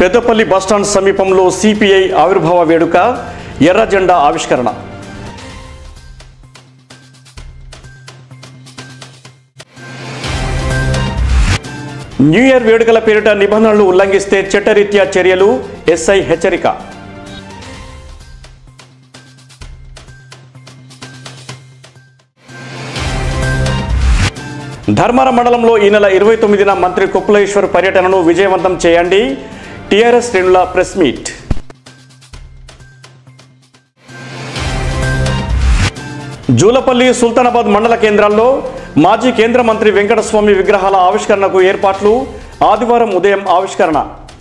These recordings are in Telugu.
పెద్దపల్లి బస్టాండ్ సమీపంలో సిపిఐ ఆవిర్భావ వేడుక ఎర్ర జెండా ఆవిష్కరణ న్యూ ఇయర్ వేడుకల పేరిట నిబంధనలు ఉల్లంఘిస్తే చట్టరీత్యా చర్యలు ఎస్ఐ హెచ్చరిక ధర్మారం మండలంలో ఈ నెల ఇరవై తొమ్మిదిన మంత్రి కుప్పలేశ్వర్ పర్యటనను విజయవంతం చేయండి టీఆర్ఎస్ శ్రేణుల ప్రెస్ మీట్ జూలపల్లి సుల్తానాబాద్ మండల కేంద్రాల్లో మాజీ కేంద్ర మంత్రి వెంకటస్వామి విగ్రహాల ఆవిష్కరణకు ఏర్పాట్లు ఆదివారం ఉదయం ఆవిష్కరణ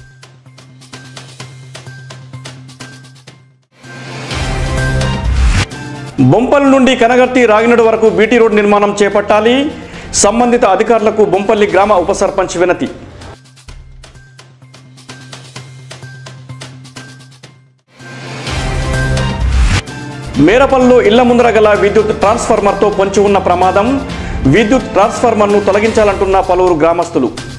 బొంపల్ నుండి కనగర్తి రాగినడు వరకు బీటీ రోడ్ నిర్మాణం చేపట్టాలి సంబంధిత అధికారులకు బొంపల్లి గ్రామ ఉప సర్పంచ్ వినతి మేరపల్లిలో ఇళ్ల ముందర గల విద్యుత్ ట్రాన్స్ఫార్మర్తో పొంచి ఉన్న ప్రమాదం విద్యుత్ ట్రాన్స్ఫార్మర్ను తొలగించాలంటున్న పలువురు గ్రామస్తులు